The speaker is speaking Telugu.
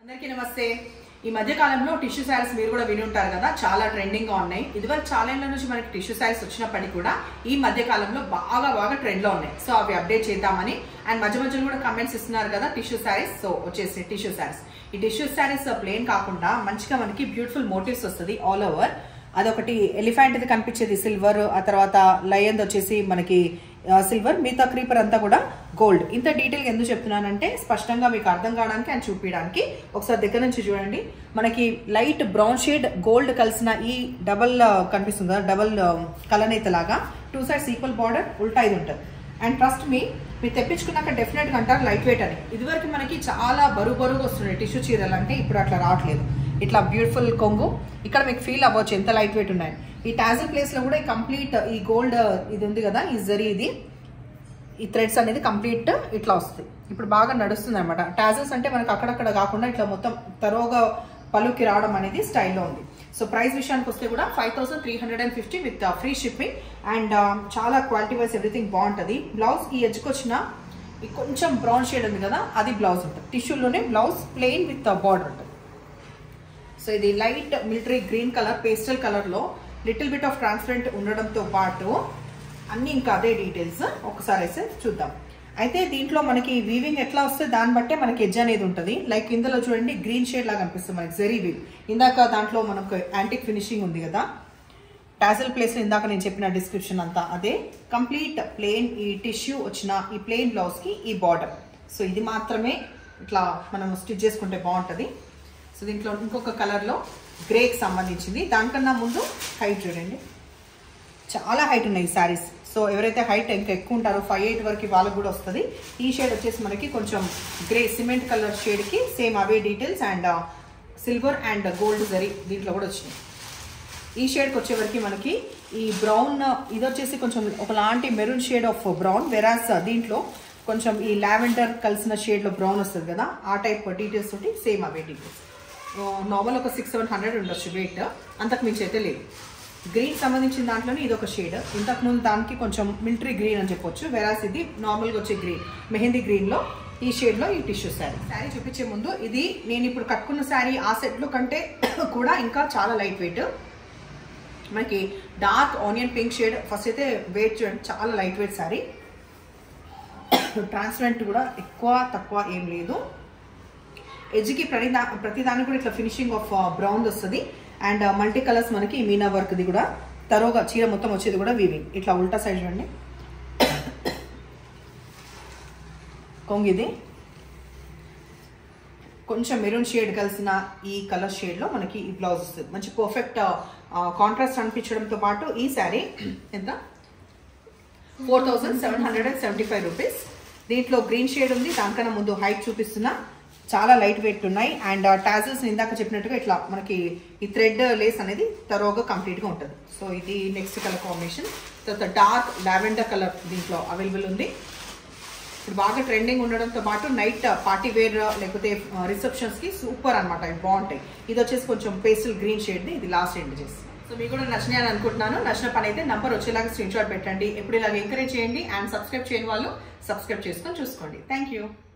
అందరికీ నమస్తే ఈ మధ్య కాలంలో టిష్యూ శారీస్ మీరు కూడా విని ఉంటారు కదా చాలా ట్రెండింగ్ గా ఉన్నాయి ఇదివరకు చాలా ఏళ్ళ నుంచి మనకి టిష్యూ శారీస్ వచ్చినప్పటికీ కూడా ఈ మధ్య కాలంలో బాగా బాగా ట్రెండ్ లో ఉన్నాయి సో అవి అప్డేట్ చేద్దామని అండ్ మధ్య మధ్యలో కూడా కమెంట్స్ ఇస్తున్నారు కదా టిష్యూ శారీస్ సో వచ్చేసి టిష్యూ శారీస్ ఈ టిష్యూ శారీస్ ప్లేన్ కాకుండా మంచిగా మనకి బ్యూటిఫుల్ మోటివ్స్ వస్తుంది ఆల్ ఓవర్ అదొకటి ఎలిఫెంట్ ది కనిపించేది సిల్వర్ ఆ తర్వాత లయన్ వచ్చేసి మనకి సిల్వర్ మిగతా క్రీపర్ అంతా కూడా గోల్డ్ ఇంత డీటెయిల్ ఎందుకు చెప్తున్నానంటే స్పష్టంగా మీకు అర్థం కావడానికి అండ్ చూపించడానికి ఒకసారి దగ్గర నుంచి చూడండి మనకి లైట్ బ్రౌన్ షేడ్ గోల్డ్ కలిసిన ఈ డబల్ కనిపిస్తుంది కదా డబల్ కలనేత లాగా టూ సైడ్స్ ఈక్వల్ బార్డర్ ఉల్టా ఇది ఉంటుంది అండ్ ట్రస్ట్ మీ మీరు తెప్పించుకున్నాక డెఫినెట్ గా అంటారు లైట్ వెయిట్ అని ఇదివరకు మనకి చాలా బరువు బరువుగా వస్తున్నాయి టిష్యూ చీరలు అంటే ఇప్పుడు అట్లా రావట్లేదు ఇట్లా బ్యూటిఫుల్ కొంగు ఇక్కడ మీకు ఫీల్ అవ్వచ్చు ఎంత లైట్ వెయిట్ ఉన్నాయి ఈ టాజల్ ప్లేస్ లో కూడా ఈ కంప్లీట్ ఈ గోల్డ్ ఇది ఉంది కదా ఈ జరీ ఇది ఈ థ్రెడ్స్ అనేది కంప్లీట్ ఇట్లా వస్తుంది ఇప్పుడు బాగా నడుస్తుంది అనమాట టాజల్స్ అంటే మనకు అక్కడక్కడ కాకుండా ఇట్లా మొత్తం తరోగా పలుకి రావడం అనేది స్టైల్లో ఉంది సో ప్రైస్ విషయానికి వస్తే కూడా five thousand three hundred and fifty with free shipping and చాలా క్వాలిటీ వైజ్ ఎవ్రీథింగ్ బాగుంటుంది బ్లౌజ్ ఈ ఎడ్జ్కి వచ్చిన ఈ కొంచెం బ్రౌన్ షేడ్ ఉంది కదా అది బ్లౌజ్ ఉంటుంది టిష్యూలోనే బ్లౌజ్ ప్లెయిన్ విత్ బార్డర్ ఉంటుంది సో ఇది light military green colour pastel కలర్లో లిటిల్ బిట్ ఆఫ్ ట్రాన్స్పరెంట్ ఉండడంతో పాటు అన్ని ఇంకా అదే డీటెయిల్స్ ఒకసారి అయితే చూద్దాం అయితే దీంట్లో మనకి వీవింగ్ ఎట్లా వస్తే దాన్ని బట్టే మనకి ఎడ్జ్ అనేది ఉంటుంది లైక్ ఇందులో చూడండి గ్రీన్ షేడ్ లాగా అనిపిస్తుంది మనకి జెరీ వీవ్ ఇందాక దాంట్లో మనకు యాంటిక్ ఫినిషింగ్ ఉంది కదా టాజల్ ప్లేస్ ఇందాక నేను చెప్పిన డిస్క్రిప్షన్ అంతా అదే కంప్లీట్ ప్లెయిన్ ఈ టిష్యూ వచ్చిన ఈ ప్లెయిన్ బ్లౌజ్ కి ఈ బార్డర్ సో ఇది మాత్రమే ఇట్లా మనం స్టిచ్ చేసుకుంటే బాగుంటుంది సో దీంట్లో ఇంకొక కలర్లో గ్రేకి సంబంధించింది దానికన్నా ముందు హైట్ చూడండి చాలా హైట్ ఉన్నాయి ఈ శారీస్ సో ఎవరైతే హైట్ ఇంకా ఎక్కువ ఉంటారో ఫైవ్ ఎయిట్ వరకు వాళ్ళకి కూడా వస్తుంది ఈ షేడ్ వచ్చేసి మనకి కొంచెం గ్రే సిమెంట్ కలర్ షేడ్కి సేమ్ అవే details and silver and gold zari దీంట్లో కూడా వచ్చినాయి ఈ షేడ్కి వచ్చేవరకు మనకి ఈ బ్రౌన్ ఇది వచ్చేసి కొంచెం ఒకలాంటి మెరూన్ షేడ్ ఆఫ్ బ్రౌన్ వెరాస్ దీంట్లో కొంచెం ఈ లావెండర్ కలిసిన షేడ్లో బ్రౌన్ వస్తుంది కదా ఆ టైప్ డీటెయిల్స్ తోటి సేమ్ అవే డీటెయిల్స్ నార్మల్ ఒక సిక్స్ సెవెన్ హండ్రెడ్ ఉండొచ్చు వెయిట్ అంతకు మించి అయితే లేదు గ్రీన్ సంబంధించిన దాంట్లోనే ఇది ఒక షేడ్ ఇంతకు ముందు దానికి కొంచెం మిలిటరీ గ్రీన్ అని చెప్పొచ్చు వెరాస్ ఇది నార్మల్గా వచ్చే గ్రీన్ మెహందీ గ్రీన్లో ఈ షేడ్లో ఈ టిష్యూ శారీ శారీ చూపించే ముందు ఇది నేను ఇప్పుడు కట్టుకున్న శారీ ఆ సెట్లో కంటే కూడా ఇంకా చాలా లైట్ వెయిట్ మనకి dark onion pink shade first అయితే వెయిట్ చూడండి చాలా లైట్ వెయిట్ శారీ ట్రాన్స్పరెంట్ కూడా ఎక్కువ తక్కువ ఏం లేదు ఎడ్జ్కి ప్రతి దా ప్రతి దానికి కూడా ఇట్లా ఫినిషింగ్ ఆఫ్ బ్రౌన్ వస్తుంది అండ్ మల్టీ కలర్స్ మనకి మీనా వర్క్ది కూడా తరోగా చీర మొత్తం వచ్చేది కూడా వీవింగ్ ఇట్లా ఉల్టా సైడ్ చూడండి కొంగిది కొంచెం మెరూన్ షేడ్ కలిసిన ఈ కలర్ షేడ్లో మనకి ఈ బ్లౌజ్ వస్తుంది మంచి పర్ఫెక్ట్ కాంట్రాస్ట్ అనిపించడంతో పాటు ఈ శారీ ఎంత four thousand seven hundred and seventy five rupees దీంట్లో గ్రీన్ షేడ్ ఉంది దానికన్నా ముందు హైట్ చూపిస్తున్నా చాలా లైట్ వెయిట్ ఉన్నాయి అండ్ టాజల్స్ ఇందాక చెప్పినట్టుగా ఇట్లా మనకి ఈ థ్రెడ్ లేస్ అనేది తరోగా కంప్లీట్గా ఉంటుంది సో ఇది నెక్స్ట్ కలర్ కాంబినేషన్ తర్వాత డార్క్ లావెండర్ కలర్ దీంట్లో అవైలబుల్ ఉంది ఇప్పుడు బాగా ట్రెండింగ్ ఉండడంతో పాటు నైట్ పార్టీ వేర్ లేకపోతే రిసెప్షన్స్ కి సూపర్ అనమాట ఇవి బాగుంటాయి ఇది వచ్చేసి కొంచెం పేస్టల్ గ్రీన్ షేడ్ ఇది లాస్ట్ ఎండ్ చేసి సో మీకు కూడా నచ్చినాయి అని అనుకుంటున్నాను నచ్చిన పని అయితే నంబర్ వచ్చేలాగా స్క్రీన్ షాట్ పెట్టండి ఎప్పుడు ఇలాగ ఎంకరేజ్ చేయండి అండ్ సబ్స్క్రైబ్ చేయని వాళ్ళు సబ్స్క్రైబ్ చేసుకొని చూసుకోండి థ్యాంక్ యూ